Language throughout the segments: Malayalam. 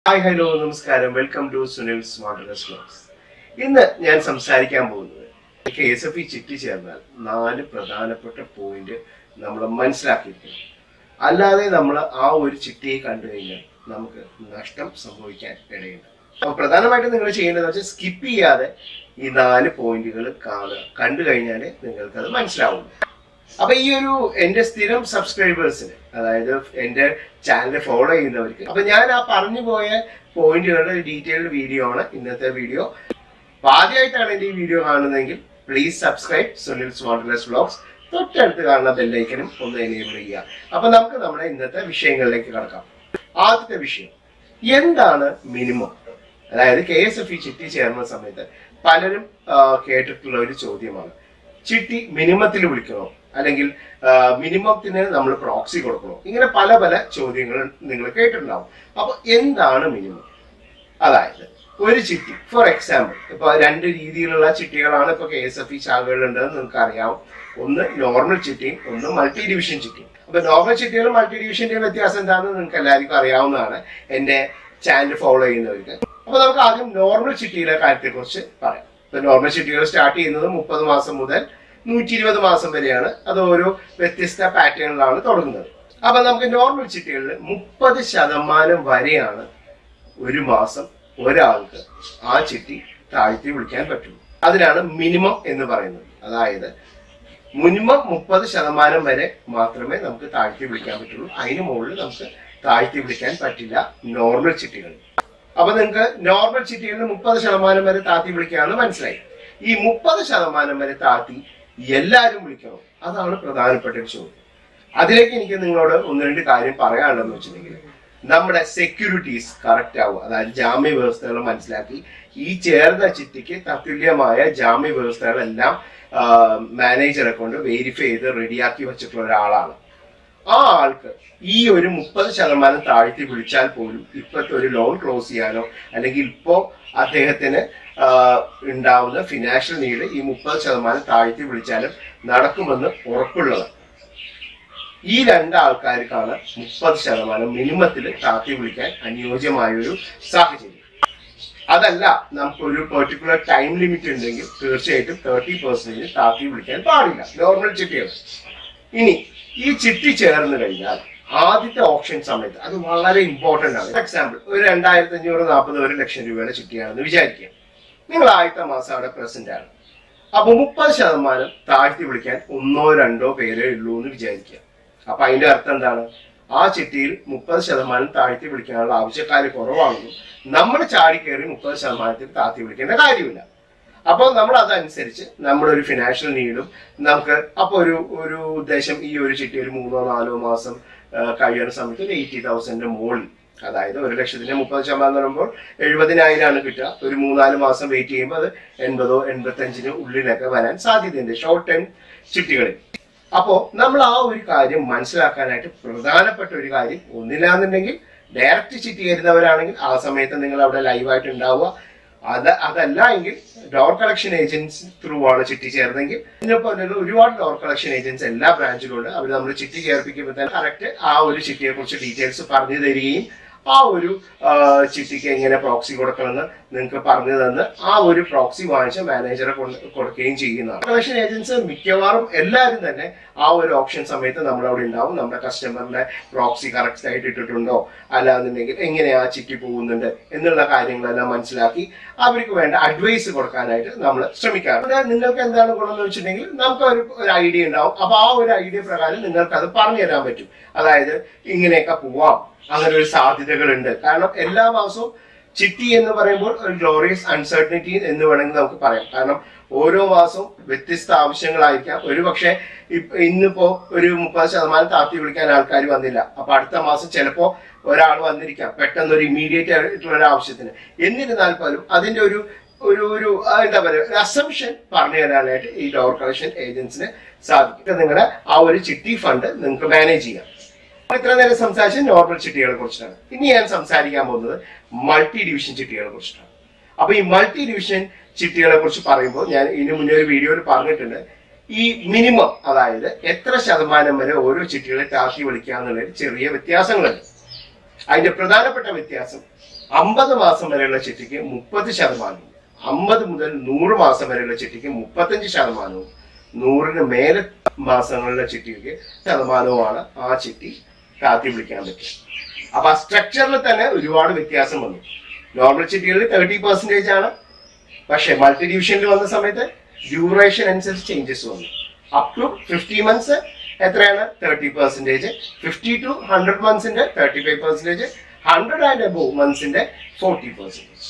ഹായ് ഹലോ നമസ്കാരം welcome to Sunil smartness vlogs ഇന്ന് ഞാൻ സംസാരിക്കാൻ പോകുന്നത് കെ എസ് എഫ് ഇ ചിട്ടി ചേർന്നാൽ നാല് പ്രധാനപ്പെട്ട പോയിന്റ് നമ്മൾ മനസ്സിലാക്കിയിരിക്കണം അല്ലാതെ നമ്മൾ ആ ഒരു ചിട്ടിയെ കണ്ടു കഴിഞ്ഞാൽ നമുക്ക് നഷ്ടം സംഭവിക്കാൻ ഇടയുണ്ട് അപ്പോൾ പ്രധാനമായിട്ടും നിങ്ങൾ ചെയ്യേണ്ടത് വെച്ചാൽ സ്കിപ്പ് ചെയ്യാതെ ഈ നാല് പോയിന്റുകൾ കാണുക കണ്ടു കഴിഞ്ഞാൽ നിങ്ങൾക്കത് മനസ്സിലാവുള്ളൂ അപ്പൊ ഈ ഒരു എന്റെ സ്ഥിരം സബ്സ്ക്രൈബേഴ്സിന് അതായത് എന്റെ ചാനൽ ഫോളോ ചെയ്യുന്നവർക്ക് അപ്പൊ ഞാൻ ആ പറഞ്ഞു പോയ പോയിന്റുകളുടെ ഡീറ്റെയിൽഡ് വീഡിയോ ആണ് ഇന്നത്തെ വീഡിയോ അപ്പൊ ആദ്യമായിട്ടാണ് എന്റെ ഈ വീഡിയോ കാണുന്നതെങ്കിൽ please subscribe Sunil smartness vlogs തൊട്ടടുത്ത് കാണുന്ന ബെല്ലൈക്കനും ഒന്ന് എനേബിൾ ചെയ്യുക അപ്പൊ നമുക്ക് നമ്മുടെ ഇന്നത്തെ വിഷയങ്ങളിലേക്ക് കടക്കാം ആദ്യത്തെ വിഷയം എന്താണ് മിനിമം അതായത് കെ എസ് എഫ് ഇ ചിട്ടി ചേർന്ന സമയത്ത് പലരും ആ, കേട്ടിട്ടുള്ള ഒരു ചോദ്യമാണ് ചിട്ടി മിനിമത്തിൽ വിളിക്കണോ അല്ലെങ്കിൽ മിനിമത്തിന് നമ്മൾ പ്രോക്സി കൊടുക്കണോ ഇങ്ങനെ പല പല ചോദ്യങ്ങൾ നിങ്ങൾ കേട്ടിട്ടുണ്ടാവും അപ്പൊ എന്താണ് മിനിമം അതായത് ഒരു ചിട്ടി ഫോർ എക്സാമ്പിൾ ഇപ്പൊ രണ്ട് രീതിയിലുള്ള ചിട്ടികളാണ് ഇപ്പൊ കെ എസ് എഫ് ഇ ശാഖകളുണ്ടെന്ന് നിങ്ങൾക്ക് അറിയാം ഒന്ന് നോർമൽ ചിട്ടിയും ഒന്ന് മൾട്ടി ഡിവിഷൻ ചിട്ടിയും അപ്പൊ നോർമൽ ചിട്ടികളും മൾട്ടി ഡിവിഷന്റെയും വ്യത്യാസം എന്താണെന്ന് നിങ്ങൾക്ക് എല്ലാവർക്കും അറിയാവുന്നതാണ് എന്റെ ചാനൽ ഫോളോ ചെയ്യുന്നവർക്ക് അപ്പൊ നമുക്ക് ആദ്യം നോർമൽ ചിട്ടിയുടെ കാര്യത്തെ കുറിച്ച് പറയാം ഇപ്പൊ നോർമൽ ചിട്ടികൾ സ്റ്റാർട്ട് ചെയ്യുന്നത് മുപ്പത് മാസം മുതൽ നൂറ്റി ഇരുപത് മാസം വരെയാണ് അത് ഓരോ വ്യത്യസ്ത പാറ്റേണിലാണ് തുടങ്ങുന്നത് അപ്പൊ നമുക്ക് നോർമൽ ചിട്ടികളിൽ മുപ്പത് ശതമാനം വരെയാണ് ഒരു മാസം ഒരാൾക്ക് ആ ചിട്ടി താഴ്ത്തി വിളിക്കാൻ പറ്റുള്ളൂ അതിനാണ് മിനിമം എന്ന് പറയുന്നത് അതായത് മിനിമം മുപ്പത് ശതമാനം വരെ മാത്രമേ നമുക്ക് താഴ്ത്തി വിളിക്കാൻ പറ്റുള്ളൂ അതിന് മുകളിൽ നമുക്ക് താഴ്ത്തി വിളിക്കാൻ പറ്റില്ല നോർമൽ ചിട്ടികൾ അപ്പൊ നിങ്ങൾക്ക് നോർമൽ ചിട്ടികളിൽ മുപ്പത് ശതമാനം വരെ താഴ്ത്തി വിളിക്കാമെന്ന് മനസ്സിലായി ഈ മുപ്പത് ശതമാനം വരെ താഴ്ത്തി എല്ലാവരും വിളിക്കണം അതാണ് പ്രധാനപ്പെട്ട ഒരു ചോദ്യം അതിലേക്ക് എനിക്ക് നിങ്ങളോട് ഒന്ന് രണ്ട് കാര്യം പറയാനുണ്ടെന്ന് വെച്ചിട്ടുണ്ടെങ്കിൽ നമ്മുടെ സെക്യൂരിറ്റീസ് കറക്റ്റ് ആവുക അതായത് ജാമ്യ വ്യവസ്ഥകൾ മനസ്സിലാക്കി ഈ ചേർന്ന ചിട്ടിക്ക് തത്തുല്യമായ ജാമ്യ വ്യവസ്ഥകളെല്ലാം മാനേജറെ കൊണ്ട് വെരിഫൈ ചെയ്ത് റെഡിയാക്കി വെച്ചിട്ടുള്ള ഒരാളാണ് ആ ആൾക്ക് ഈ ഒരു മുപ്പത് ശതമാനം താഴ്ത്തി വിളിച്ചാൽ പോലും ഇപ്പോഴത്തെ ഒരു ലോൺ ക്ലോസ് ചെയ്യാനോ അല്ലെങ്കിൽ ഇപ്പോ അദ്ദേഹത്തിന് ആ, ഉണ്ടാവുന്ന ഫിനാൻഷ്യൽ നീഡ് ഈ മുപ്പത് ശതമാനം താഴ്ത്തി വിളിച്ചാലും നടക്കുമെന്ന് ഉറപ്പുള്ളത് ഈ രണ്ട് ആൾക്കാർക്കാണ് മുപ്പത് ശതമാനം മിനിമത്തിൽ താഴ്ത്തി വിളിക്കാൻ അനുയോജ്യമായ ഒരു സാഹചര്യം അതല്ല നമുക്കൊരു പെർട്ടിക്കുലർ ടൈം ലിമിറ്റ് ഉണ്ടെങ്കിൽ തീർച്ചയായിട്ടും തേർട്ടി പെർസെന്റേജ് താഴ്ത്തി വിളിക്കാൻ പാടില്ല നോർമൽ ചിട്ടികൾ ഇനി ഈ ചിട്ടി ചേർന്ന് കഴിഞ്ഞാൽ ആദ്യത്തെ ഓപ്ഷൻ സമയത്ത് അത് വളരെ ഇമ്പോർട്ടന്റ് ആണ് എക്സാമ്പിൾ ഒരു രണ്ടായിരത്തി അഞ്ഞൂറ് നാൽപ്പത് ഒരു ലക്ഷം രൂപയുടെ ചിട്ടിയാണെന്ന് വിചാരിക്കുക നിങ്ങൾ ആദ്യത്തെ മാസം അവിടെ പ്രസന്റ് ആണ് അപ്പൊ മുപ്പത് ശതമാനം താഴ്ത്തി വിളിക്കാൻ ഒന്നോ രണ്ടോ പേരേ ഉള്ളൂ എന്ന് വിചാരിക്കുക അപ്പൊ അതിന്റെ അർത്ഥം എന്താണ് ആ ചിട്ടിയിൽ മുപ്പത് ശതമാനം താഴ്ത്തി വിളിക്കാനുള്ള ആവശ്യക്കാർ കുറവാണെന്നും നമ്മൾ ചാടി കയറി മുപ്പത് ശതമാനത്തിൽ താഴ്ത്തി വിളിക്കേണ്ട കാര്യമില്ല അപ്പോൾ നമ്മൾ അതനുസരിച്ച് നമ്മുടെ ഒരു ഫിനാൻഷ്യൽ നീഡും നമുക്ക് അപ്പോൾ ഒരു ഒരു ഉദ്ദേശം ഈ ഒരു ചിട്ടി ഒരു മൂന്നോ നാലോ മാസം ആ, കഴിയുന്ന സമയത്ത് ഒരു എയ്റ്റി തൗസൻഡിന്റെ മുകളിൽ അതായത് ഒരു ലക്ഷത്തിന്റെ മുപ്പത് ശതമാനം എന്ന് പറയുമ്പോൾ എഴുപതിനായിരമാണ് കിട്ടുക ഒരു മൂന്നാല് മാസം വെയിറ്റ് ചെയ്യുമ്പോൾ അത് എൺപതോ എൺപത്തഞ്ചിന് ഉള്ളിലൊക്കെ വരാൻ സാധ്യതയുണ്ട് ഷോർട്ട് ടൈം ചിട്ടികളിൽ അപ്പോ നമ്മൾ ആ ഒരു കാര്യം മനസ്സിലാക്കാനായിട്ട് പ്രധാനപ്പെട്ട ഒരു കാര്യം ഒന്നില്ലാന്നുണ്ടെങ്കിൽ ഡയറക്റ്റ് ചിട്ടി കരുന്നവരാണെങ്കിൽ ആ സമയത്ത് നിങ്ങൾ അവിടെ ലൈവായിട്ട് ഉണ്ടാവുക അത് അതല്ല എങ്കിൽ ഡോർ കളക്ഷൻ ഏജൻസി ത്രൂ ആണ് ചിട്ടി ചേർന്നെങ്കിൽ ഇതിനൊപ്പം തന്നെ ഒരുപാട് ഡോർ കളക്ഷൻ ഏജൻസ് എല്ലാ ബ്രാഞ്ചിലും ഉണ്ട് അവർ നമ്മൾ ചിട്ടി ചേർപ്പിക്കുമ്പോൾ തന്നെ കറക്റ്റ് ആ ഒരു ചിട്ടിയെ കുറിച്ച് ഡീറ്റെയിൽസ് പറഞ്ഞു തരികയും ആ ഒരു ആ, ചിട്ടിക്ക് എങ്ങനെ പ്രോക്സി കൊടുക്കണമെന്ന് നിങ്ങൾക്ക് പറഞ്ഞു തന്ന് ആ ഒരു പ്രോക്സി വാങ്ങിച്ച മാനേജറെ കൊണ്ട് കൊടുക്കുകയും ചെയ്യുന്നതാണ് കളക്ഷൻ ഏജൻസ് മിക്കവാറും എല്ലാവരും തന്നെ ആ ഒരു ഓപ്ഷൻ സമയത്ത് നമ്മളവിടെ ഉണ്ടാവും നമ്മുടെ കസ്റ്റമറിന്റെ പ്രോക്സി കറക്റ്റ് ആയിട്ട് ഇട്ടിട്ടുണ്ടോ അല്ലാന്നുണ്ടെങ്കിൽ എങ്ങനെ ആ ചിട്ടി പോകുന്നുണ്ട് എന്നുള്ള കാര്യങ്ങളെല്ലാം മനസ്സിലാക്കി അവർക്ക് വേണ്ട അഡ്വൈസ് കൊടുക്കാനായിട്ട് നമ്മൾ ശ്രമിക്കാറുണ്ട് അവിടെ നിങ്ങൾക്ക് എന്താണ് ഗുണം എന്ന് വെച്ചിട്ടുണ്ടെങ്കിൽ നമുക്ക് ഒരു ഒരു ഐഡിയ ഉണ്ടാവും അപ്പൊ ആ ഒരു ഐഡിയ പ്രകാരം നിങ്ങൾക്ക് അത് പറഞ്ഞു തരാൻ പറ്റും അതായത് ഇങ്ങനെയൊക്കെ പോവാം അങ്ങനെ ഒരു സാധ്യതകളുണ്ട് കാരണം എല്ലാ മാസവും ചിട്ടി എന്ന് പറയുമ്പോൾ ഒരു ഗ്ലോറിയസ് അൺസർട്ടനിറ്റി എന്ന് വേണമെങ്കിൽ നമുക്ക് പറയാം കാരണം ഓരോ മാസവും വ്യത്യസ്ത ആവശ്യങ്ങളായിരിക്കാം ഒരു പക്ഷേ ഇപ്പ- ഇന്നിപ്പോ ഒരു മുപ്പത് ശതമാനം താഴ്ത്തി വിളിക്കാൻ ആൾക്കാർ വന്നില്ല അപ്പൊ അടുത്ത മാസം ചിലപ്പോ ഒരാൾ വന്നിരിക്കാം പെട്ടെന്ന് ഒരു ഇമ്മീഡിയറ്റ് ആയിട്ടുള്ള ഒരു ആവശ്യത്തിന് എന്നിരുന്നാൽ പോലും അതിന്റെ ഒരു ഒരു ഒരു ആ, എന്താ പറയുക ഒരു അസംഷൻ പറഞ്ഞു തരാനായിട്ട് ഈ ഡോർ കളക്ഷൻ ഏജൻസിന് സാധിക്കും നിങ്ങളുടെ ആ ഒരു ചിട്ടി ഫണ്ട് നിങ്ങൾക്ക് മാനേജ് ചെയ്യാം ഇത്ര നേരം സംസാരിച്ചത് നോർമൽ ചിട്ടികളെ കുറിച്ചിട്ടാണ് ഇനി ഞാൻ സംസാരിക്കാൻ പോകുന്നത് മൾട്ടി ഡിവിഷൻ ചിട്ടികളെ കുറിച്ചിട്ടാണ് അപ്പൊ ഈ മൾട്ടി ഡിവിഷൻ ചിട്ടികളെ കുറിച്ച് പറയുമ്പോൾ ഞാൻ ഇതിനു മുന്നേ ഒരു വീഡിയോയിൽ പറഞ്ഞിട്ടുണ്ട് ഈ മിനിമം അതായത് എത്ര ശതമാനം വരെ ഓരോ ചിട്ടികളെ താഴ്ത്തി വിളിക്കുക എന്നുള്ളതിൽ ചെറിയ വ്യത്യാസങ്ങളുണ്ട് അതിന്റെ പ്രധാനപ്പെട്ട വ്യത്യാസം അമ്പത് മാസം വരെയുള്ള ചിട്ടിക്ക് മുപ്പത് ശതമാനവും അമ്പത് മുതൽ നൂറ് മാസം വരെയുള്ള ചിട്ടിക്ക് മുപ്പത്തഞ്ച് ശതമാനവും നൂറിന് മേലെ മാസങ്ങളിലെ ചിട്ടിക്ക് ശതമാനവുമാണ് ആ ചിട്ടി താത്തി വിളിക്കാൻ പറ്റുക അപ്പൊ ആ സ്ട്രക്ചറിൽ തന്നെ ഒരുപാട് വ്യത്യാസം വന്നു നോർമൽ ചിട്ടികളിൽ തേർട്ടി പെർസെന്റേജ് ആണ് പക്ഷെ മൾട്ടി ഡിവിഷനിൽ വന്ന സമയത്ത് ഡ്യൂറേഷൻ അനുസരിച്ച് ചേഞ്ചസ് വന്നു അപ് ടു ഫിഫ്റ്റി മന്ത്സ് എത്രയാണ് thirty percentage fifty to hundred മന്ത്സിന്റെ thirty five percentage hundred and above മന്ത്സിന്റെ ഫോർട്ടി പെർസെന്റേജ്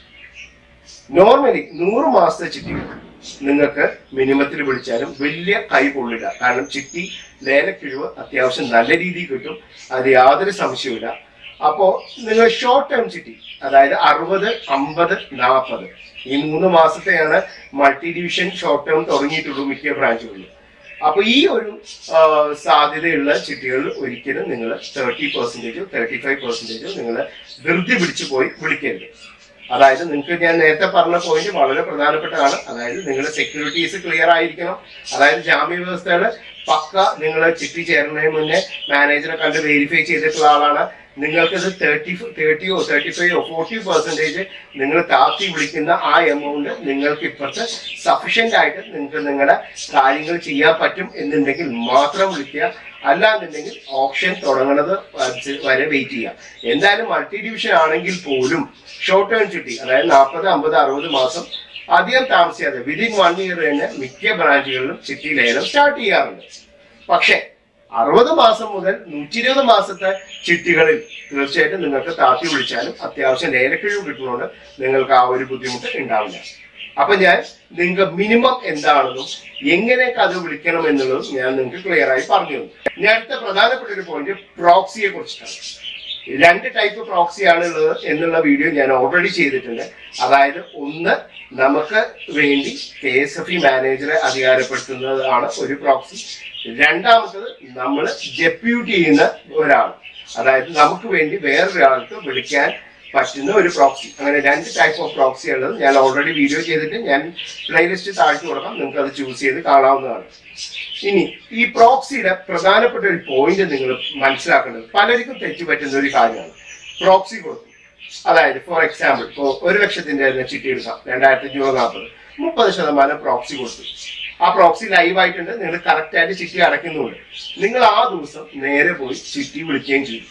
നോർമലി നൂറ് മാസത്തെ ചിട്ടികൾ നിങ്ങൾക്ക് മിനിമത്തിൽ വിളിച്ചാലും വലിയ കൈ കൊള്ളില്ല കാരണം ചിട്ടി ലേലക്കിഴിവ് അത്യാവശ്യം നല്ല രീതിയിൽ കിട്ടും അത് യാതൊരു സംശയവുമില്ല അപ്പോ നിങ്ങൾ ഷോർട്ട് ടേം ചിട്ടി അതായത് അറുപത് അമ്പത് നാൽപ്പത് ഈ മൂന്ന് മാസത്തെയാണ് മൾട്ടി ഡിവിഷൻ ഷോർട്ട് ടേം തുടങ്ങിയിട്ടുള്ളൂ മിക്ക ബ്രാഞ്ചുകളിലും അപ്പൊ ഈ ഒരു ആ, സാധ്യതയുള്ള ചിട്ടികൾ ഒരിക്കലും നിങ്ങൾ തേർട്ടി പെർസെന്റേജോ തേർട്ടി ഫൈവ് പെർസെന്റേജോ നിങ്ങൾ ധൃതി പിടിച്ചു പോയി വിളിക്കരുത് അതായത് നിങ്ങൾക്ക് ഞാൻ നേരത്തെ പറഞ്ഞ പോയിന്റ് വളരെ പ്രധാനപ്പെട്ടതാണ് അതായത് നിങ്ങളുടെ സെക്യൂരിറ്റീസ് ക്ലിയർ ആയിരിക്കണം അതായത് ജാമ്യ വ്യവസ്ഥകൾ പക്ക നിങ്ങൾ ചിട്ടി ചേരുന്നതിന് മുന്നേ മാനേജറെ കണ്ട് വെരിഫൈ ചെയ്തിട്ടുള്ള ആളാണ് നിങ്ങൾക്കിത് തേർട്ടി തേർട്ടിയോ തേർട്ടി ഫൈവോ ഫോർട്ടി പെർസെന്റേജ് നിങ്ങൾ താത്തി വിളിക്കുന്ന ആ എമൗണ്ട് നിങ്ങൾക്ക് ഇപ്പോഴത്തെ സഫീഷ്യന്റ് ആയിട്ട് നിങ്ങൾക്ക് നിങ്ങളുടെ കാര്യങ്ങൾ ചെയ്യാൻ പറ്റും എന്നുണ്ടെങ്കിൽ മാത്രം വിളിക്കുക അല്ലാന്നുണ്ടെങ്കിൽ ഓപ്ഷൻ തുടങ്ങുന്നത് വരെ വെയിറ്റ് ചെയ്യുക എന്തായാലും മൾട്ടി ഡിവിഷൻ ആണെങ്കിൽ പോലും ഷോർട്ട് ടേം ചിട്ടി അതായത് നാൽപ്പത് അമ്പത് അറുപത് മാസം അധികം താമസിയാതെ വിതിൻ വൺ ഇയർ തന്നെ മിക്ക ബ്രാഞ്ചുകളിലും ചിട്ടി ലേലം സ്റ്റാർട്ട് ചെയ്യാറുണ്ട് പക്ഷേ അറുപത് മാസം മുതൽ നൂറ്റി ഇരുപത് മാസത്തെ ചിട്ടികളിൽ തീർച്ചയായിട്ടും നിങ്ങൾക്ക് താത്തി വിളിച്ചാലും അത്യാവശ്യം ലേലക്കിഴിവ് കിട്ടുന്നതുകൊണ്ട് നിങ്ങൾക്ക് ആ ഒരു ബുദ്ധിമുട്ട് ഉണ്ടാവില്ല അപ്പൊ ഞാൻ നിങ്ങൾക്ക് മിനിമം എന്താണെന്നും എങ്ങനെയൊക്കെ അത് വിളിക്കണം എന്നുള്ളതും ഞാൻ നിങ്ങൾക്ക് ക്ലിയർ ആയി പറഞ്ഞു തന്നു ഇനി അടുത്ത പ്രധാനപ്പെട്ട ഒരു പോയിന്റ് പ്രോക്സിയെ കുറിച്ചിട്ടാണ് രണ്ട് ടൈപ്പ് പ്രോക്സിയാണ് ഉള്ളത് എന്നുള്ള വീഡിയോ ഞാൻ ഓൾറെഡി ചെയ്തിട്ടുണ്ട് അതായത് ഒന്ന് നമുക്ക് വേണ്ടി കെ എസ് എഫ് ഇ മാനേജറെ അധികാരപ്പെടുത്തുന്നതാണ് ഒരു പ്രോക്സി രണ്ടാമത്തത് നമ്മൾ ഡെപ്യൂട്ട് ചെയ്യുന്ന ഒരാൾ അതായത് നമുക്ക് വേണ്ടി വേറൊരാൾക്ക് വിളിക്കാൻ പറ്റുന്ന ഒരു പ്രോക്സി അങ്ങനെ രണ്ട് ടൈപ്പ് ഓഫ് പ്രോക്സി ഉള്ളത് ഞാൻ ഓൾറെഡി വീഡിയോ ചെയ്തിട്ട് ഞാൻ പ്ലേലിസ്റ്റ് താഴ്ത്തി കൊടുക്കാം നിങ്ങൾക്ക് അത് ചൂസ് ചെയ്ത് കാണാവുന്നതാണ് ഇനി ഈ പ്രോക്സിയുടെ പ്രധാനപ്പെട്ട ഒരു പോയിന്റ് നിങ്ങൾ മനസ്സിലാക്കേണ്ടത് പലർക്കും തെറ്റുപറ്റുന്ന ഒരു കാര്യമാണ് പ്രോക്സി കൊടുക്കും അതായത് ഫോർ എക്സാമ്പിൾ ഇപ്പോൾ ഒരു ലക്ഷത്തിന്റെ തന്നെ ചിട്ടി എടുക്കാം രണ്ടായിരത്തി അഞ്ഞൂറ് നാൽപ്പത് മുപ്പത് ശതമാനം പ്രോക്സി കൊടുത്തു ആ പ്രോക്സി ലൈവ് ആയിട്ടുണ്ട് നിങ്ങൾ കറക്റ്റ് ആയിട്ട് ചിട്ടി അടയ്ക്കുന്നുണ്ട് നിങ്ങൾ ആ ദിവസം നേരെ പോയി ചിട്ടി വിളിക്കുകയും ചെയ്തു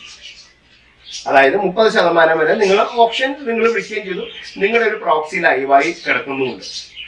അതായത് മുപ്പത് ശതമാനം വരെ നിങ്ങൾ ഓപ്ഷൻ നിങ്ങൾ വിളിക്കുകയും ചെയ്തു നിങ്ങളുടെ ഒരു പ്രോക്സി ലൈവായി കിടക്കുന്നുമുണ്ട്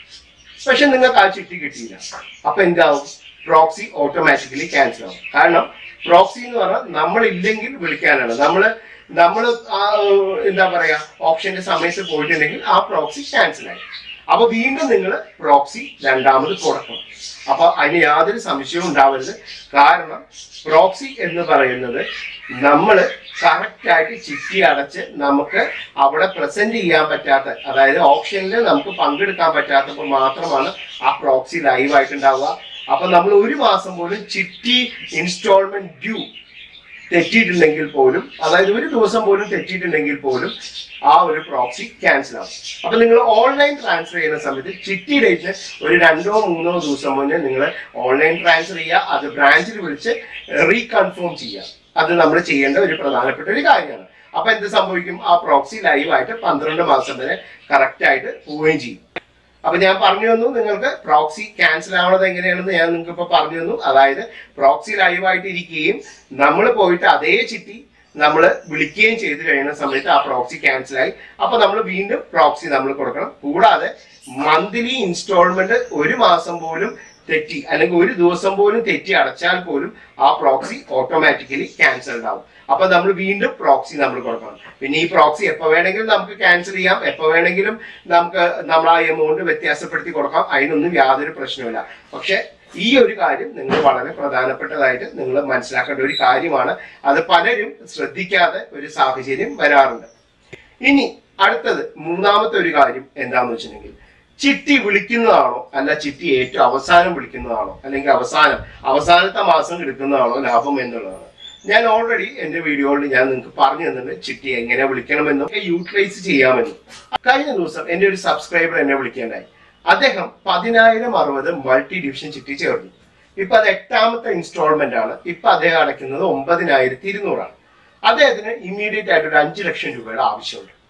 പക്ഷെ നിങ്ങൾക്ക് ആ ചിട്ടി കിട്ടിയില്ല അപ്പൊ എന്താവും പ്രോക്സി ഓട്ടോമാറ്റിക്കലി ക്യാൻസൽ ആവും കാരണം പ്രോക്സി എന്ന് പറഞ്ഞാൽ നമ്മൾ ഇല്ലെങ്കിൽ വിളിക്കാനാണ് നമ്മൾ നമ്മൾ ആ എന്താ പറയാ ഓപ്ഷന്റെ സമയത്ത് പോയിട്ടുണ്ടെങ്കിൽ ആ പ്രോക്സി ക്യാൻസൽ ആയി അപ്പൊ വീണ്ടും നിങ്ങൾ പ്രോക്സി രണ്ടാമത് കൊടുക്കണം അപ്പൊ അതിന് യാതൊരു സംശയവും ഉണ്ടാവരുത് കാരണം പ്രോക്സി എന്ന് പറയുന്നത് നമ്മൾ കറക്റ്റ് ആയിട്ട് ചിട്ടി അടച്ച് നമുക്ക് അവിടെ പ്രസന്റ് ചെയ്യാൻ പറ്റാത്ത അതായത് ഓപ്ഷനിൽ നമുക്ക് പങ്കെടുക്കാൻ പറ്റാത്തപ്പോൾ മാത്രമാണ് ആ പ്രോക്സി ലൈവ് ആയിട്ടുണ്ടാവുക അപ്പൊ നമ്മൾ ഒരു മാസം പോലും ചിട്ടി ഇൻസ്റ്റാൾമെന്റ് ഡ്യൂ തെറ്റിയിട്ടുണ്ടെങ്കിൽ പോലും അതായത് ഒരു ദിവസം പോലും തെറ്റിയിട്ടുണ്ടെങ്കിൽ പോലും ആ ഒരു പ്രോക്സി ക്യാൻസൽ ആവും അപ്പൊ നിങ്ങൾ ഓൺലൈൻ ട്രാൻസ്ഫർ ചെയ്യുന്ന സമയത്ത് ചിട്ടി ഡേറ്റിന് ഒരു രണ്ടോ മൂന്നോ ദിവസം മുന്നേ നിങ്ങൾ ഓൺലൈൻ ട്രാൻസ്ഫർ ചെയ്യുക അത് ബ്രാഞ്ചിൽ വിളിച്ച് റീകൺഫേം ചെയ്യുക അത് നമ്മൾ ചെയ്യേണ്ട ഒരു പ്രധാനപ്പെട്ട ഒരു കാര്യമാണ് അപ്പൊ എന്ത് സംഭവിക്കും ആ പ്രോക്സി ലൈവ് ആയിട്ട് പന്ത്രണ്ട് മാസം വരെ കറക്റ്റ് ആയിട്ട് പോവുകയും ചെയ്യും അപ്പൊ ഞാൻ പറഞ്ഞു തന്നു നിങ്ങൾക്ക് പ്രോക്സി ക്യാൻസൽ ആവണത് എങ്ങനെയാണെന്ന് ഞാൻ നിങ്ങൾക്ക് ഇപ്പൊ പറഞ്ഞു തന്നു അതായത് പ്രോക്സി ലൈവായിട്ട് ഇരിക്കുകയും നമ്മൾ പോയിട്ട് അതേ ചിട്ടി നമ്മൾ വിളിക്കുകയും ചെയ്ത് കഴിയുന്ന സമയത്ത് ആ പ്രോക്സി ക്യാൻസൽ ആയി അപ്പൊ നമ്മൾ വീണ്ടും പ്രോക്സി നമ്മൾ കൊടുക്കണം കൂടാതെ മന്ത്ലി ഇൻസ്റ്റാൾമെന്റ് ഒരു മാസം പോലും തെറ്റി അല്ലെങ്കിൽ ഒരു ദിവസം പോലും തെറ്റി അടച്ചാൽ പോലും ആ പ്രോക്സി ഓട്ടോമാറ്റിക്കലി ക്യാൻസൽഡ് ആവും അപ്പൊ നമ്മൾ വീണ്ടും പ്രോക്സി നമ്മൾ കൊടുക്കണം പിന്നെ ഈ പ്രോക്സി എപ്പോ വേണമെങ്കിലും നമുക്ക് ക്യാൻസൽ ചെയ്യാം എപ്പോ വേണമെങ്കിലും നമുക്ക് നമ്മൾ ആ എമൗണ്ട് വ്യത്യാസപ്പെടുത്തി കൊടുക്കാം അതിനൊന്നും യാതൊരു പ്രശ്നമില്ല പക്ഷെ ഈ ഒരു കാര്യം നിങ്ങൾ വളരെ പ്രധാനപ്പെട്ടതായിട്ട് നിങ്ങൾ മനസ്സിലാക്കേണ്ട ഒരു കാര്യമാണ് അത് പലരും ശ്രദ്ധിക്കാതെ ഒരു സാഹചര്യം വരാറുണ്ട് ഇനി അടുത്തത് മൂന്നാമത്തെ ഒരു കാര്യം എന്താന്ന് വെച്ചിട്ടുണ്ടെങ്കിൽ ചിട്ടി വിളിക്കുന്നതാണോ അല്ല ചിട്ടി ഏറ്റവും അവസാനം വിളിക്കുന്നതാണോ അല്ലെങ്കിൽ അവസാനം അവസാനത്തെ മാസം എടുക്കുന്നതാണോ ലാഭം എന്നുള്ളതാണ് ഞാൻ ഓൾറെഡി എന്റെ വീഡിയോയിൽ ഞാൻ നിങ്ങൾക്ക് പറഞ്ഞു തന്നിട്ടുണ്ട് ചിട്ടി എങ്ങനെ വിളിക്കണമെന്നും യൂട്ടിലൈസ് ചെയ്യാമെന്നും കഴിഞ്ഞ ദിവസം എന്റെ ഒരു സബ്സ്ക്രൈബർ എന്നെ വിളിക്കേണ്ടായി അദ്ദേഹം പതിനായിരം അറുപത് മൾട്ടി ഡിവിഷൻ ചിട്ടി ചേർന്നു ഇപ്പൊ അത് എട്ടാമത്തെ ഇൻസ്റ്റാൾമെന്റ് ആണ് ഇപ്പൊ അദ്ദേഹം അടയ്ക്കുന്നത് ഒമ്പതിനായിരത്തി ഇരുന്നൂറാണ് അദ്ദേഹത്തിന് ഇമ്മീഡിയറ്റ് ആയിട്ട് ഒരു അഞ്ചു ലക്ഷം രൂപയുടെ ആവശ്യമുണ്ട്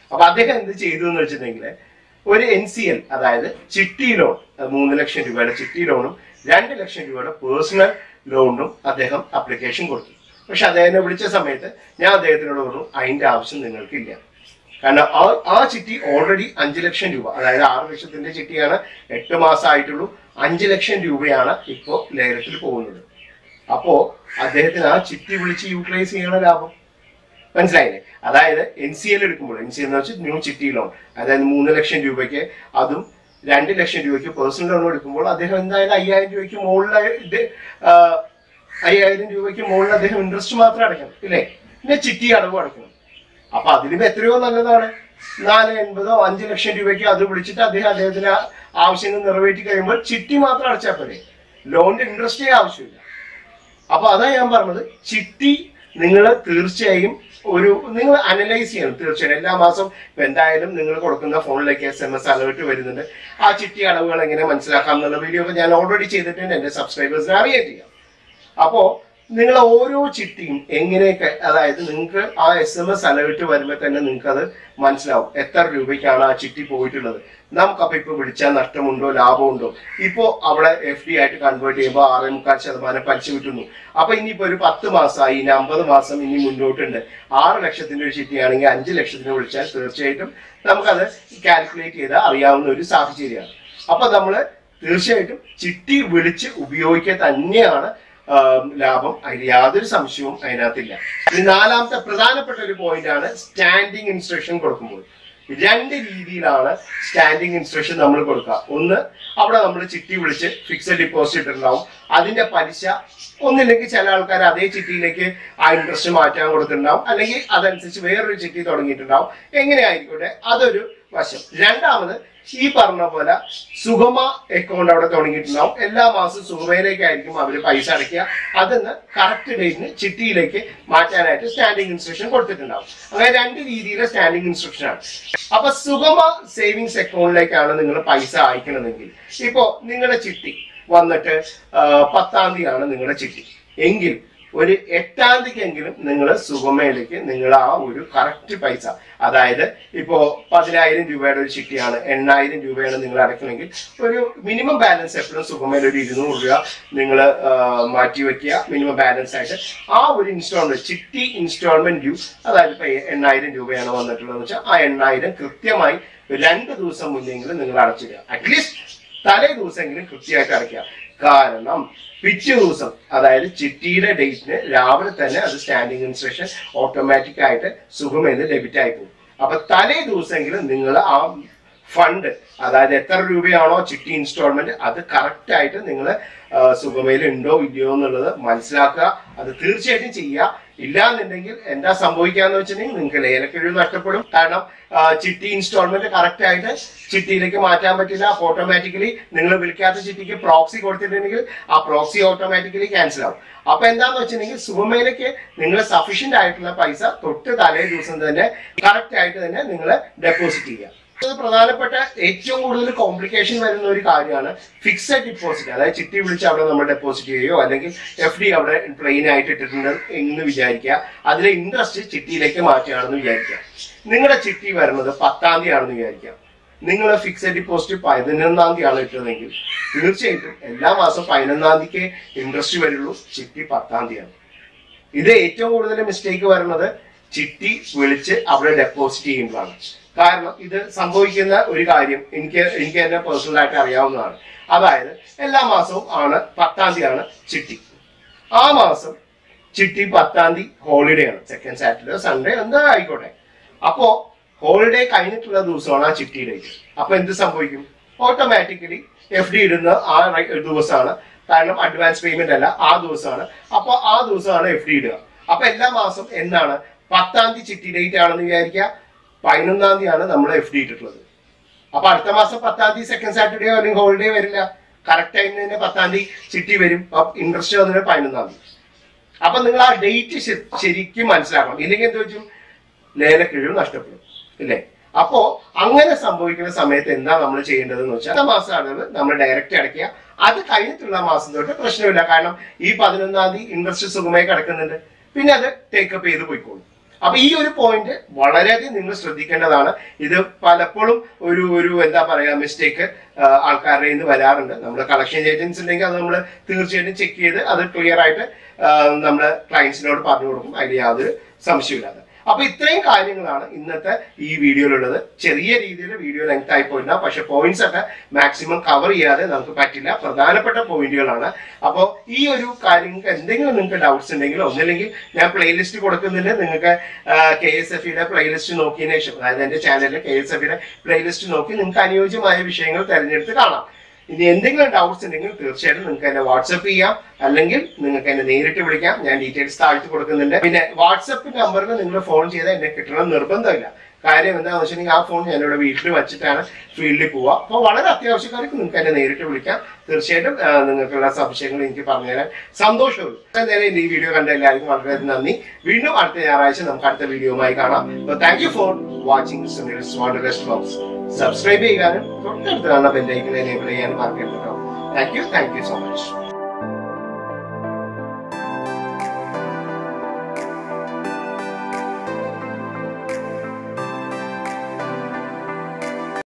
അപ്പൊ അദ്ദേഹം എന്ത് ചെയ്തു എന്ന് വെച്ചിട്ടുണ്ടെങ്കിൽ ഒരു എൻ സി എൽ അതായത് ചിട്ടി ലോൺ അത് മൂന്ന് ലക്ഷം രൂപയുടെ ചിട്ടി ലോണും രണ്ട് ലക്ഷം രൂപയുടെ പേഴ്സണൽ ലോണിനും അദ്ദേഹം അപ്ലിക്കേഷൻ കൊടുത്തു പക്ഷെ അദ്ദേഹത്തെ വിളിച്ച സമയത്ത് ഞാൻ അദ്ദേഹത്തിനോട് പറഞ്ഞു അതിന്റെ ആവശ്യം നിങ്ങൾക്കില്ല കാരണം ആ ആ ചിട്ടി ഓൾറെഡി അഞ്ച് ലക്ഷം രൂപ അതായത് ആറ് ലക്ഷത്തിന്റെ ചിട്ടിയാണ് എട്ട് മാസമായിട്ടുള്ളൂ അഞ്ച് ലക്ഷം രൂപയാണ് ഇപ്പോൾ ലേലത്തിൽ പോകുന്നത് അപ്പോ അദ്ദേഹത്തിന് ആ ചിട്ടി വിളിച്ച് യൂട്ടിലൈസ് ചെയ്യണ ലാഭം മനസ്സിലായില്ലേ അതായത് എൻ സി എൽ എടുക്കുമ്പോൾ എൻ സി എന്ന് വെച്ചാൽ ന്യൂ ചിട്ടി ലോൺ അതായത് മൂന്ന് ലക്ഷം രൂപയ്ക്ക് അതും രണ്ട് ലക്ഷം രൂപയ്ക്ക് പേഴ്സണൽ ലോൺ എടുക്കുമ്പോൾ അദ്ദേഹം എന്തായാലും അയ്യായിരം രൂപയ്ക്ക് മുകളിൽ ഇത് ആ, അയ്യായിരം രൂപയ്ക്ക് മുകളിൽ അദ്ദേഹം ഇൻട്രസ്റ്റ് മാത്രം അടയ്ക്കണം ഇല്ലേ പിന്നെ ചിട്ടി അടവ് അടയ്ക്കണം അപ്പൊ അതിലും എത്രയോ നല്ലതാണ് നാല് എൺപതോ അഞ്ച് ലക്ഷം രൂപയ്ക്ക് അത് വിളിച്ചിട്ട് അദ്ദേഹം അദ്ദേഹത്തിന് ആ ആവശ്യങ്ങൾ നിറവേറ്റി കഴിയുമ്പോൾ ചിട്ടി മാത്രം അടച്ചാൽ പോരെ ലോണിന്റെ ഇൻട്രസ്റ്റേ ആവശ്യമില്ല അപ്പൊ അതാ ഞാൻ പറഞ്ഞത് ചിട്ടി നിങ്ങൾ തീർച്ചയായും ഒരു നിങ്ങൾ അനലൈസ് ചെയ്യണം തീർച്ചയായും എല്ലാ മാസം ഇപ്പൊ എന്തായാലും നിങ്ങൾ കൊടുക്കുന്ന ഫോണിലേക്ക് എസ് എം എസ് അലേർട്ട് വരുന്നുണ്ട് ആ ചിട്ടി അളവുകൾ എങ്ങനെ മനസ്സിലാക്കാം എന്നുള്ള വീഡിയോ ഒക്കെ ഞാൻ ഓൾറെഡി ചെയ്തിട്ടുണ്ട് എന്റെ സബ്സ്ക്രൈബേഴ്സിനെ അറിയാൻ ചെയ്യാം അപ്പോ നിങ്ങൾ ഓരോ ചിട്ടിയും എങ്ങനെയൊക്കെ അതായത് നിങ്ങൾക്ക് ആ എസ് എം എസ് അലേർട്ട് വരുമ്പോൾ തന്നെ നിങ്ങൾക്ക് അത് മനസ്സിലാവും എത്ര രൂപയ്ക്കാണ് ആ ചിട്ടി പോയിട്ടുള്ളത് നമുക്കപ്പോ ഇപ്പൊ വിളിച്ചാൽ നഷ്ടമുണ്ടോ ലാഭമുണ്ടോ ഇപ്പോ അവിടെ എഫ് ഡി ആയിട്ട് കൺവേർട്ട് ചെയ്യുമ്പോൾ ആറേ മുക്കാൽ ശതമാനം പലിശ കിട്ടുന്നു അപ്പൊ ഇനിയിപ്പോ ഒരു പത്ത് മാസമായി ഇനി അമ്പത് മാസം ഇനി മുന്നോട്ടുണ്ട് ആറ് ലക്ഷത്തിന്റെ ഒരു ചിട്ടിയാണെങ്കിൽ അഞ്ച് ലക്ഷത്തിന് വിളിച്ചാൽ തീർച്ചയായിട്ടും നമുക്കത് കാൽക്കുലേറ്റ് ചെയ്താൽ അറിയാവുന്ന ഒരു സാഹചര്യമാണ് അപ്പൊ നമ്മള് തീർച്ചയായിട്ടും ചിട്ടി വിളിച്ച് ഉപയോഗിക്കുക തന്നെയാണ് ആ, ലാഭം അതിൽ യാതൊരു സംശയവും അതിനകത്തില്ല ഇനി നാലാമത്തെ പ്രധാനപ്പെട്ട ഒരു പോയിന്റ് ആണ് സ്റ്റാൻഡിങ് ഇൻസ്ട്രക്ഷൻ കൊടുക്കുമ്പോൾ രണ്ട് രീതിയിലാണ് സ്റ്റാൻഡിങ് ഇൻസ്ട്രക്ഷൻ നമ്മൾ കൊടുക്കുക ഒന്ന് അവിടെ നമ്മൾ ചിട്ടി വിളിച്ച് ഫിക്സഡ് ഡിപ്പോസിറ്റ് ഇട്ടിട്ടുണ്ടാവും അതിന്റെ പലിശ ഒന്നില്ലെങ്കിൽ ചില ആൾക്കാർ അതേ ചിട്ടിയിലേക്ക് ആ ഇൻട്രസ്റ്റ് മാറ്റാൻ കൊടുത്തിട്ടുണ്ടാവും അല്ലെങ്കിൽ അതനുസരിച്ച് വേറൊരു ചിട്ടി തുടങ്ങിയിട്ടുണ്ടാവും എങ്ങനെയായിരിക്കട്ടെ അതൊരു വശം രണ്ടാമത് ഈ പറഞ്ഞ പോലെ സുഗമ അക്കൗണ്ട് അവിടെ തുടങ്ങിയിട്ടുണ്ടാവും എല്ലാ മാസവും സുഗമയിലേക്കായിരിക്കും അവർ പൈസ അടയ്ക്കുക അതിന്ന് കറക്റ്റ് ഡേറ്റിന് ചിട്ടിയിലേക്ക് മാറ്റാനായിട്ട് സ്റ്റാൻഡിംഗ് ഇൻസ്ട്രക്ഷൻ കൊടുത്തിട്ടുണ്ടാവും അങ്ങനെ രണ്ട് രീതിയിലെ സ്റ്റാൻഡിംഗ് ഇൻസ്ട്രക്ഷൻ ആണ് അപ്പൊ സുഗമ സേവിങ്സ് അക്കൗണ്ടിലേക്കാണ് നിങ്ങൾ പൈസ അയക്കണമെങ്കിൽ ഇപ്പോ നിങ്ങളുടെ ചിട്ടി വന്നിട്ട് ആ, പത്താം തീയതിയാണ് നിങ്ങളുടെ ചിട്ടി എങ്കിൽ ഒരു എട്ടാം തീയതിക്കെങ്കിലും നിങ്ങൾ സുഗമയിലേക്ക് നിങ്ങൾ ആ ഒരു കറക്റ്റ് പൈസ അതായത് ഇപ്പോ പതിനായിരം രൂപയുടെ ഒരു ചിട്ടിയാണ് എണ്ണായിരം രൂപയാണ് നിങ്ങൾ അടയ്ക്കണമെങ്കിൽ ഒരു മിനിമം ബാലൻസ് എപ്പോഴും സുഗമയിൽ ഒരു ഇരുന്നൂറ് രൂപ നിങ്ങൾ മാറ്റി വെക്കുക മിനിമം ബാലൻസ് ആയിട്ട് ആ ഒരു ഇൻസ്റ്റാൾമെന്റ് ചിട്ടി ഇൻസ്റ്റാൾമെന്റ് ഡ്യൂ അതായത് ഇപ്പൊ എണ്ണായിരം രൂപയാണ് വന്നിട്ടുള്ളത് വെച്ചാൽ ആ എണ്ണായിരം കൃത്യമായി രണ്ട് ദിവസം മുന്നെങ്കിലും നിങ്ങൾ അടച്ചിടുക അറ്റ്ലീസ്റ്റ് തലേ ദിവസമെങ്കിലും കൃത്യമായിട്ട് അടയ്ക്കുക കാരണം പിറ്റേ ദിവസം അതായത് ചിട്ടിയുടെ ഡേറ്റിന് രാവിലെ തന്നെ അത് സ്റ്റാൻഡിംഗ് ഇൻസ്ട്രക്ഷൻ ഓട്ടോമാറ്റിക് ആയിട്ട് സുഖമെന്ന് ഡെബിറ്റ് ആയി പോകും അപ്പൊ തലേ ദിവസമെങ്കിലും നിങ്ങൾ ആ ഫണ്ട് അതായത് എത്ര രൂപയാണോ ചിട്ടി ഇൻസ്റ്റാൾമെന്റ് അത് കറക്റ്റ് ആയിട്ട് നിങ്ങൾ സുഖമയിൽ ഉണ്ടോ ഇല്ലയോ എന്നുള്ളത് മനസ്സിലാക്കുക അത് തീർച്ചയായിട്ടും ചെയ്യുക ഇല്ലാന്നുണ്ടെങ്കിൽ എന്താ സംഭവിക്കാന്ന് വെച്ചിട്ടുണ്ടെങ്കിൽ നിങ്ങൾക്ക് ലേലക്കിഴിവ് നഷ്ടപ്പെടും കാരണം ആ, ചിട്ടി ഇൻസ്റ്റാൾമെന്റ് കറക്റ്റ് ആയിട്ട് ചിട്ടിയിലേക്ക് മാറ്റാൻ പറ്റില്ല അപ്പൊ ഓട്ടോമാറ്റിക്കലി നിങ്ങൾ വിളിക്കാത്ത ചിട്ടിക്ക് പ്രോക്സി കൊടുത്തിട്ടുണ്ടെങ്കിൽ ആ പ്രോക്സി ഓട്ടോമാറ്റിക്കലി ക്യാൻസൽ ആവും അപ്പൊ എന്താന്ന് വെച്ചിട്ടുണ്ടെങ്കിൽ സുഗമയിലേക്ക് നിങ്ങൾ സഫീഷ്യന്റ് ആയിട്ടുള്ള പൈസ തൊട്ട് തലേ ദിവസം തന്നെ കറക്റ്റ് ആയിട്ട് തന്നെ നിങ്ങൾ ഡെപ്പോസിറ്റ് ചെയ്യുക ഇത് പ്രധാനപ്പെട്ട ഏറ്റവും കൂടുതൽ കോംപ്ലിക്കേഷൻ വരുന്ന ഒരു കാര്യമാണ് ഫിക്സഡ് ഡിപ്പോസിറ്റ് അതായത് ചിട്ടി വിളിച്ച് അവിടെ നമ്മൾ ഡെപ്പോസിറ്റ് ചെയ്യുകയോ അല്ലെങ്കിൽ എഫ് ഡി അവിടെ പ്ലെയിൻ ആയിട്ട് ഇട്ടിട്ടുണ്ട് എന്ന് വിചാരിക്കുക അതിലെ ഇൻട്രസ്റ്റ് ചിട്ടിയിലേക്ക് മാറ്റുകയാണെന്ന് വിചാരിക്കുക നിങ്ങളുടെ ചിട്ടി വരുന്നത് പത്താം തീയതി ആണെന്ന് വിചാരിക്കുക നിങ്ങൾ ഫിക്സഡ് ഡിപ്പോസിറ്റ് പതിനൊന്നാം തീയതിയാണ് ഇട്ടതെങ്കിൽ തീർച്ചയായിട്ടും എല്ലാ മാസം പതിനൊന്നാം തീയതിക്ക് ഇൻട്രസ്റ്റ് വരുള്ളൂ ചിട്ടി പത്താം തീയതിയാണ് ഇത് ഏറ്റവും കൂടുതൽ മിസ്റ്റേക്ക് വരുന്നത് ചിട്ടി വിളിച്ച് അവിടെ ഡെപ്പോസിറ്റ് ചെയ്യുമ്പോഴാണ് കാരണം ഇത് സംഭവിക്കുന്ന ഒരു കാര്യം എനിക്ക് എനിക്ക് തന്നെ പേഴ്സണൽ ആയിട്ട് അറിയാവുന്നതാണ് അതായത് എല്ലാ മാസവും ആണ് പത്താം തീയതിയാണ് ചിട്ടി ആ മാസം ചിട്ടി പത്താം തീയതി ഹോളിഡേ ആണ് സെക്കൻഡ് സാറ്റർഡേ സൺഡേ എന്താ ആയിക്കോട്ടെ അപ്പോ ഹോളിഡേ കഴിഞ്ഞിട്ടുള്ള ദിവസമാണ് ആ ചിട്ടി ഡേറ്റ് അപ്പൊ എന്ത് സംഭവിക്കും ഓട്ടോമാറ്റിക്കലി എഫ് ഡി ഇടുന്ന ആ റൈ- ദിവസമാണ് കാരണം അഡ്വാൻസ് പേയ്മെന്റ് അല്ല ആ ദിവസമാണ് അപ്പൊ ആ ദിവസമാണ് എഫ് ഡി ഇടുക അപ്പൊ എല്ലാ മാസം എന്നാണ് പത്താം തീയതി ചിട്ടി ഡേറ്റ് ആണെന്ന് വിചാരിക്കുക പതിനൊന്നാം തീയതിയാണ് നമ്മൾ എഫ് ഡി ഇട്ടിട്ടുള്ളത് അപ്പൊ അടുത്ത മാസം പത്താം തീയതി സെക്കൻഡ് സാറ്റർഡേ അല്ലെങ്കിൽ ഹോളിഡേ വരില്ല കറക്റ്റ് ടൈമിന് തന്നെ പത്താം തീയതി ചിട്ടി വരും ഇൻട്രസ്റ്റ് വന്നത് പതിനൊന്നാം തീയതി അപ്പൊ നിങ്ങൾ ആ ഡേറ്റ് ശരിക്കും മനസ്സിലാക്കണം ഇല്ലെങ്കിൽ എന്ത് വെച്ചും ലേലക്കിഴിവ് നഷ്ടപ്പെടും ഇല്ലേ അപ്പോ അങ്ങനെ സംഭവിക്കുന്ന സമയത്ത് എന്താ നമ്മൾ ചെയ്യേണ്ടതെന്ന് വെച്ചാൽ അടുത്ത മാസം അടവ് നമ്മൾ ഡയറക്റ്റ് അടയ്ക്കുക അത് കഴിഞ്ഞിട്ടുള്ള മാസം തൊട്ട് പ്രശ്നമില്ല കാരണം ഈ പതിനൊന്നാം തീയതി ഇൻട്രസ്റ്റ് സുഖമായി കിടക്കുന്നുണ്ട് പിന്നെ അത് ടേക്കപ്പ് ചെയ്ത് പോയിക്കോളും അപ്പൊ ഈ ഒരു പോയിന്റ് വളരെയധികം നിങ്ങൾ ശ്രദ്ധിക്കേണ്ടതാണ് ഇത് പലപ്പോഴും ഒരു ഒരു എന്താ പറയാ മിസ്റ്റേക്ക് ആൾക്കാരുടെ നിന്ന് വരാറുണ്ട് നമ്മൾ കളക്ഷൻ ഏജൻസ് ഉണ്ടെങ്കിൽ അത് നമ്മൾ തീർച്ചയായിട്ടും ചെക്ക് ചെയ്ത് അത് ക്ലിയർ ആയിട്ട് നമ്മൾ ക്ലയൻസിനോട് പറഞ്ഞു കൊടുക്കും അതിൽ യാതൊരു സംശയമില്ലാതെ അപ്പൊ ഇത്രയും കാര്യങ്ങളാണ് ഇന്നത്തെ ഈ വീഡിയോയിലുള്ളത് ചെറിയ രീതിയിൽ വീഡിയോ ലെങ്ത് ആയി പോയില്ല പക്ഷെ പോയിന്റ്സ് ഒക്കെ മാക്സിമം കവർ ചെയ്യാതെ നമുക്ക് പറ്റില്ല പ്രധാനപ്പെട്ട പോയിന്റുകളാണ് അപ്പോൾ ഈ ഒരു കാര്യങ്ങൾക്ക് എന്തെങ്കിലും നിങ്ങൾക്ക് ഡൗട്ട്സ് ഉണ്ടെങ്കിൽ ഒന്നില്ലെങ്കിൽ ഞാൻ പ്ലേലിസ്റ്റ് കൊടുക്കുന്നുണ്ട് നിങ്ങൾക്ക് കെ എസ് എഫ് ഇയുടെ പ്ലേലിസ്റ്റ് നോക്കിയതിനു ശേഷം അതായത് എന്റെ ചാനലിൽ കെ എസ് എഫ് ഇയുടെ പ്ലേലിസ്റ്റ് നോക്കി നിങ്ങൾക്ക് അനുയോജ്യമായ വിഷയങ്ങൾ തിരഞ്ഞെടുത്ത് കാണാം ഇനി എന്തെങ്കിലും ഡൗട്ട്സ് ഉണ്ടെങ്കിൽ തീർച്ചയായിട്ടും നിങ്ങൾക്ക് എന്നെ വാട്സപ്പ് ചെയ്യാം അല്ലെങ്കിൽ നിങ്ങൾക്ക് എന്നെ നേരിട്ട് വിളിക്കാം ഞാൻ ഡീറ്റെയിൽസ് താഴ്ത്തി കൊടുക്കുന്നുണ്ട് പിന്നെ വാട്സപ്പ് നമ്പറിൽ നിങ്ങൾ ഫോൺ ചെയ്താൽ എന്നെ കിട്ടണം നിർബന്ധമില്ല കാര്യം എന്താണെന്ന് വെച്ചിട്ടുണ്ടെങ്കിൽ ആ ഫോൺ ഞാനിവിടെ വീട്ടിൽ വെച്ചിട്ടാണ് ഫീൽഡിൽ പോവുക അപ്പോൾ വളരെ അത്യാവശ്യക്കാർക്ക് നിങ്ങൾക്ക് എന്നെ നേരിട്ട് വിളിക്കാം തീർച്ചയായിട്ടും ആ, നിങ്ങൾക്കുള്ള സംശയങ്ങൾ എനിക്ക് പറഞ്ഞുതരാൻ സന്തോഷമുള്ളൂ നേരെ ഈ വീഡിയോ കണ്ട എല്ലാവർക്കും വളരെയധികം നന്ദി വീണ്ടും അടുത്ത ഞായറാഴ്ച നമുക്ക് അടുത്ത വീഡിയോയുമായി കാണാം thank you for watching vlogs subscribe ചെയ്യാനും തൊട്ടടുത്ത് കാണുന്ന ബെല്ലൈക്കൻ എനേബിൾ ചെയ്യാനും മറക്കരുത് കേട്ടോ thank you thank you so much